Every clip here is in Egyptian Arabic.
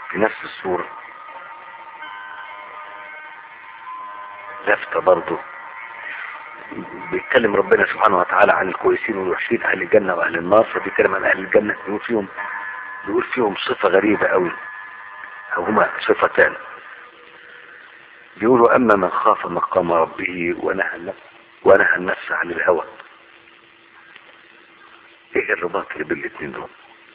في نفس السورة لفتة برضه بيتكلم ربنا سبحانه وتعالى عن الكويسين والوحشين اهل الجنة واهل النار فبيتكلم عن اهل الجنة بيقول فيهم بيقول فيهم صفة غريبة قوي او هما صفتان بيقولوا اما من خاف مقام ربه ونهى النفس ونهى النفس عن الهوى ايه الرباط اللي بين الاثنين دول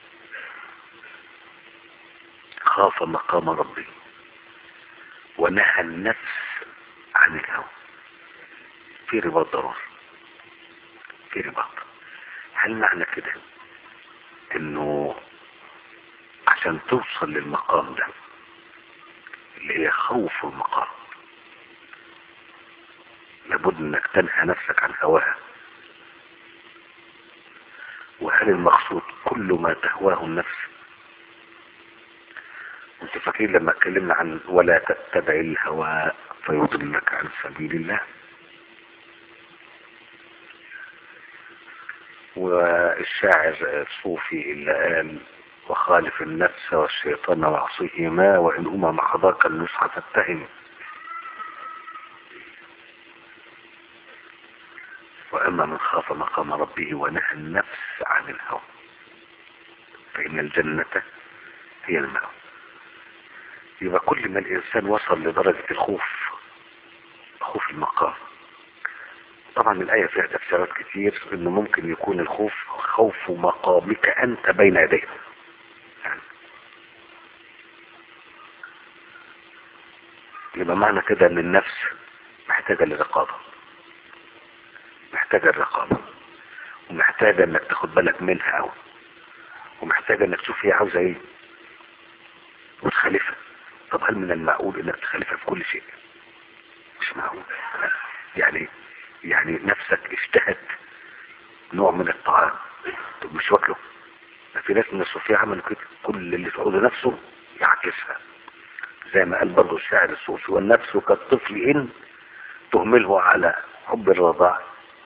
خاف مقام ربه ونهى النفس عن الهوى في رباط ضروري في رباط هل معنى كده انه عشان توصل للمقام ده اللي هي خوف المقام لابد انك تنهى نفسك عن هواها وهل المقصود كل ما تهواه النفس انت فاكرين لما اتكلمنا عن ولا تتبع الهوى فيضلك عن سبيل الله والشاعر الصوفي اللي قال وخالف النفس والشيطان وعصيهما وإنهما محضاك النصح فاتهم وأما من خاف مقام ربه ونهى النفس عن الهوى فإن الجنة هي المأوى يبقى كل ما الإنسان وصل لدرجة الخوف خوف المقام طبعا الآية فيها تفسيرات كتير إنه ممكن يكون الخوف خوف مقامك أنت بين يديه يعني يبقى معنى كده إن النفس محتاجة لرقابة محتاجة الرقابة ومحتاجة إنك تاخد بالك منها أوي ومحتاجة إنك تشوف هي عاوزة إيه وتخالفها طب هل من المعقول إنك تخالفها في كل شيء؟ مش معقول يعني يعني نفسك اشتهت نوع من الطعام طب مش واكله ما في ناس من الصوفية عملوا كده كل اللي تعوده نفسه يعكسها زي ما قال برضه الشاعر الصوفي والنفس كالطفل إن تهمله على حب الرضاع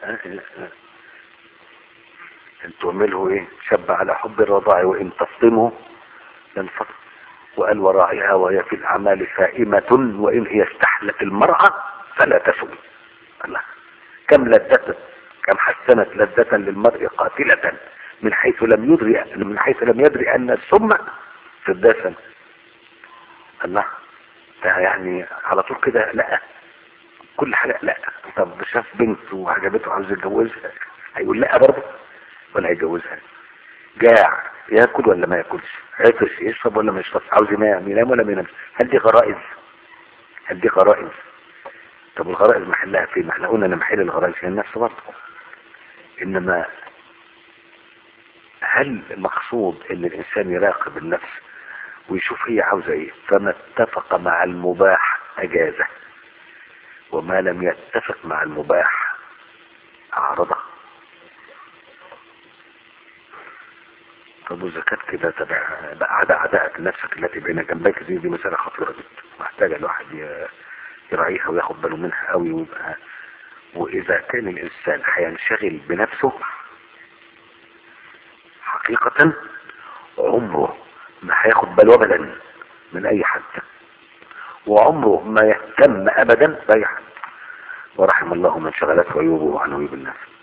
ان تهمله ايه شب على حب الرضاع وان تفطمه ينفط وقال وراعيها وهي في الاعمال سائمة وان هي استحلت المرأة فلا تسوي الله كم لذة كم حسنت لذة للمرء قاتلة من حيث لم يدري من حيث لم يدري ان السم في الدسم الله ده يعني على طول كده لا كل حاجة لا طب شاف بنت وعجبته عاوز يتجوزها هيقول لا برضه ولا هيجوزها جاع ياكل ولا ما ياكلش عطش يشرب ولا ما يشربش عاوز ينام ينام ولا ما ينامش هل دي غرائز هل دي غرائز طب الغرائز محلها فين ما احنا قلنا ان محل الغرائز هي النفس برضه انما هل المقصود ان الانسان يراقب النفس ويشوف هي عاوزه ايه فما اتفق مع المباح اجازه وما لم يتفق مع المباح اعرضه طب واذا كانت كده تبع بعد اعدائك نفسك التي بين جنبيك دي دي مساله خطيره جدا محتاجه الواحد يراعيها وياخد باله منها قوي ويبقى واذا كان الانسان هينشغل بنفسه حقيقة عمره ما هياخد باله ابدا من اي حد وعمره ما يهتم ابدا باي حد ورحم الله من شغلته عيوبه عن عيوب الناس